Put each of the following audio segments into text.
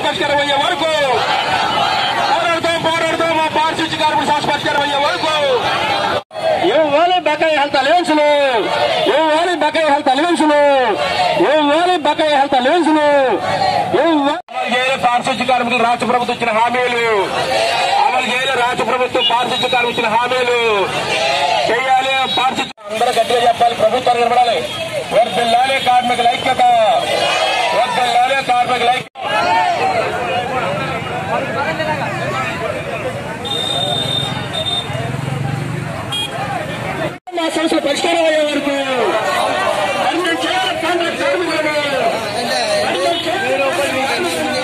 పరిష్కారం అయ్యే వరకు పోరాడతాం పోరాడతాం మా పారిశుద్ధ్య కార్మికుల సమస్య పరిష్కారం అయ్యే వరకు ఇవ్వాలి బకాయి హెల్త్ అలవెన్సులు ఇవ్వాలి బకాయి హెల్త్ అలవెన్సులు ఇవ్వాలి బకాయి హెల్త్ అలవెన్సులు అమలు చేయాలి పారిశుద్ధ్య కార్మికులు రాష్ట్ర ప్రభుత్వం ఇచ్చిన హామీలు అమలు చేయాలి రాష్ట్ర ప్రభుత్వం పారిశుద్ధ్య కార్మికులు ఇచ్చిన హామీలు చేయాలి పారిశుద్ధ్య అందరూ గట్టిగా చెప్పాలి ప్రభుత్వాన్ని నిలబడాలి వర్దిల్లాలి కార్మికుల ఐక్యత వర్దిల్లాలి కార్మికుల ఐక్యత మా సమస్యల పరిష్కారం అయ్యే వరకు పర్మనెంట్ చేయాలి కాంట్రాక్ట్ కార్మికులను పర్మనెంట్ చేయాలి.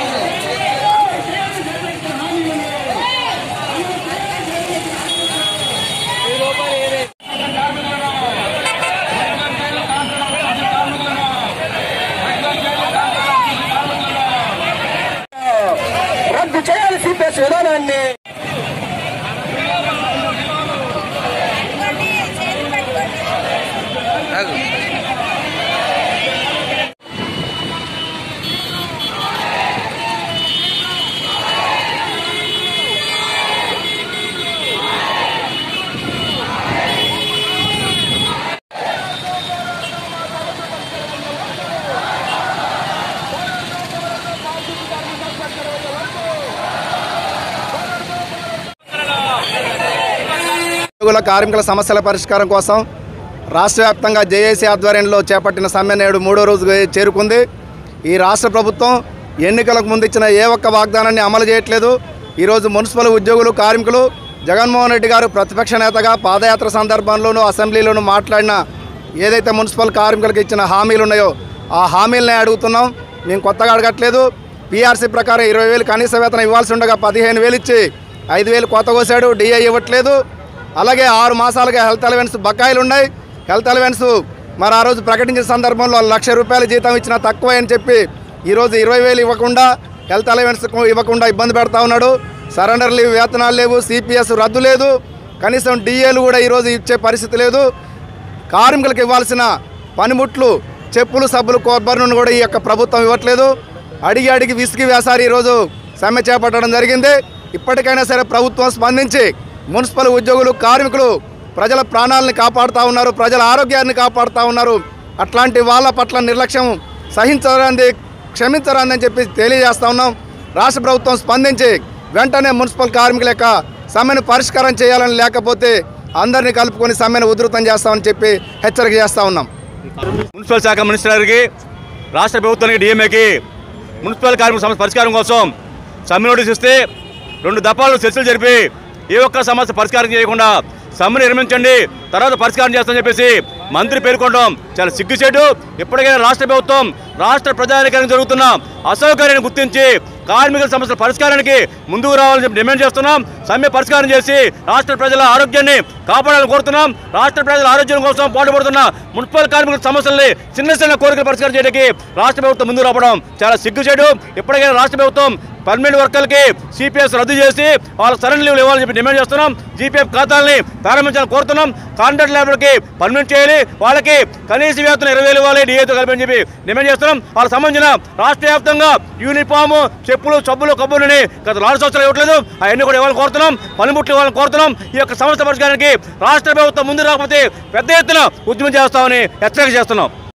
రద్దు చేయాలి సిపిఎస్ విధానాన్ని ఉద్యోగుల కార్మికుల సమస్యల పరిష్కారం కోసం రాష్ట్ర వ్యాప్తంగా జేఏసీ ఆధ్వర్యంలో చేపట్టిన సమ్మె నేడు మూడో రోజు చేరుకుంది ఈ రాష్ట్ర ప్రభుత్వం ఎన్నికలకు ముందు ఇచ్చిన ఏ ఒక్క వాగ్దానాన్ని అమలు చేయట్లేదు ఈరోజు మున్సిపల్ ఉద్యోగులు కార్మికులు జగన్మోహన్ రెడ్డి గారు ప్రతిపక్ష నేతగా పాదయాత్ర సందర్భంలోనూ అసెంబ్లీలోనూ మాట్లాడిన ఏదైతే మున్సిపల్ కార్మికులకు ఇచ్చిన హామీలు ఉన్నాయో ఆ హామీలనే అడుగుతున్నాం మేము కొత్తగా అడగట్లేదు పీఆర్సీ ప్రకారం ఇరవై వేలు కనీస వేతనం ఇవ్వాల్సి ఉండగా పదిహేను వేలు ఇచ్చి ఐదు వేలు కొత్త కోసాడు డిఐ ఇవ్వట్లేదు అలాగే ఆరు మాసాలుగా హెల్త్ అలవెన్స్ బకాయిలు ఉన్నాయి హెల్త్ అలవెన్స్ మరి ఆ రోజు ప్రకటించిన సందర్భంలో లక్ష రూపాయల జీతం ఇచ్చినా తక్కువ అని చెప్పి ఈరోజు ఇరవై వేలు ఇవ్వకుండా హెల్త్ అలవెన్స్ ఇవ్వకుండా ఇబ్బంది పెడతా ఉన్నాడు సరెండర్ లీవ్ వేతనాలు లేవు సిపిఎస్ రద్దు లేదు కనీసం డిఏలు కూడా ఈరోజు ఇచ్చే పరిస్థితి లేదు కార్మికులకు ఇవ్వాల్సిన పనిముట్లు చెప్పులు సబ్బులు కొబ్బరిని కూడా ఈ యొక్క ప్రభుత్వం ఇవ్వట్లేదు అడిగి అడిగి విసిగి వేసారి ఈరోజు సమ్మె చేపట్టడం జరిగింది ఇప్పటికైనా సరే ప్రభుత్వం స్పందించి మున్సిపల్ ఉద్యోగులు కార్మికులు ప్రజల ప్రాణాలను కాపాడుతూ ఉన్నారు ప్రజల ఆరోగ్యాన్ని కాపాడుతూ ఉన్నారు అట్లాంటి వాళ్ళ పట్ల నిర్లక్ష్యం సహించరాంది క్షమించరాందని చెప్పి తెలియజేస్తా ఉన్నాం రాష్ట్ర ప్రభుత్వం స్పందించి వెంటనే మున్సిపల్ కార్మికుల యొక్క సమ్మెను పరిష్కారం చేయాలని లేకపోతే అందరినీ కలుపుకొని సమ్మెను ఉధృతం చేస్తామని చెప్పి హెచ్చరిక చేస్తా ఉన్నాం మున్సిపల్ శాఖ మినిస్టర్ గారికి రాష్ట్ర ప్రభుత్వానికి డిఎంఏకి మున్సిపల్ కార్మిక సమస్య పరిష్కారం కోసం సమ్మె నోటీస్ ఇస్తే రెండు దఫాలు చర్చలు జరిపి ఏ ఒక్క సమస్య పరిష్కారం చేయకుండా సమ్మెను నిర్మించండి తర్వాత పరిష్కారం చేస్తామని చెప్పేసి మంత్రి పేర్కొనడం చాలా సిగ్గుచేటు ఇప్పటికైనా రాష్ట్ర ప్రభుత్వం రాష్ట్ర ప్రజానికానికి జరుగుతున్న అసౌకర్యాన్ని గుర్తించి కార్మికుల సమస్యల పరిష్కారానికి ముందుకు రావాలని చెప్పి డిమాండ్ చేస్తున్నాం సమ్మె పరిష్కారం చేసి రాష్ట్ర ప్రజల ఆరోగ్యాన్ని కాపాడాలని కోరుతున్నాం రాష్ట్ర ప్రజల ఆరోగ్యం కోసం పాటుపడుతున్న మున్సిపల్ కార్మికుల సమస్యల్ని చిన్న చిన్న కోరికలు పరిష్కారం చేయడానికి రాష్ట్ర ప్రభుత్వం ముందుకు రావడం చాలా సిగ్గుచేటు ఇప్పటికైనా రాష్ట్ర ప్రభుత్వం పర్మనెంట్ వర్కర్లకి సిపిఎస్ రద్దు చేసి వాళ్ళ సరైన లీవ్లు ఇవ్వాలని చెప్పి డిమాండ్ చేస్తున్నాం జీపీఎఫ్ ఖాతాలని ప్రారంభించాలని కోరుతున్నాం కాంట్రాక్ట్ లేబర్కి పర్మనెంట్ చేయాలి వాళ్ళకి కనీస వేతనం ఇరవై వేలు ఇవ్వాలి డిఏతో కలిపి చెప్పి డిమాండ్ చేస్తున్నాం వాళ్ళకి సంబంధించిన రాష్ట్ర వ్యాప్తంగా యూనిఫామ్ చెప్పులు సబ్బులు కబ్బులని గత నాలుగు సంవత్సరాలు ఇవ్వట్లేదు అవన్నీ కూడా ఇవ్వాలని కోరుతున్నాం పనిముట్లు ఇవ్వాలని కోరుతున్నాం ఈ యొక్క సమస్య పరిష్కారానికి రాష్ట్ర ప్రభుత్వం ముందు రాకపోతే పెద్ద ఎత్తున ఉద్యమం చేస్తామని హెచ్చరిక చేస్తున్నాం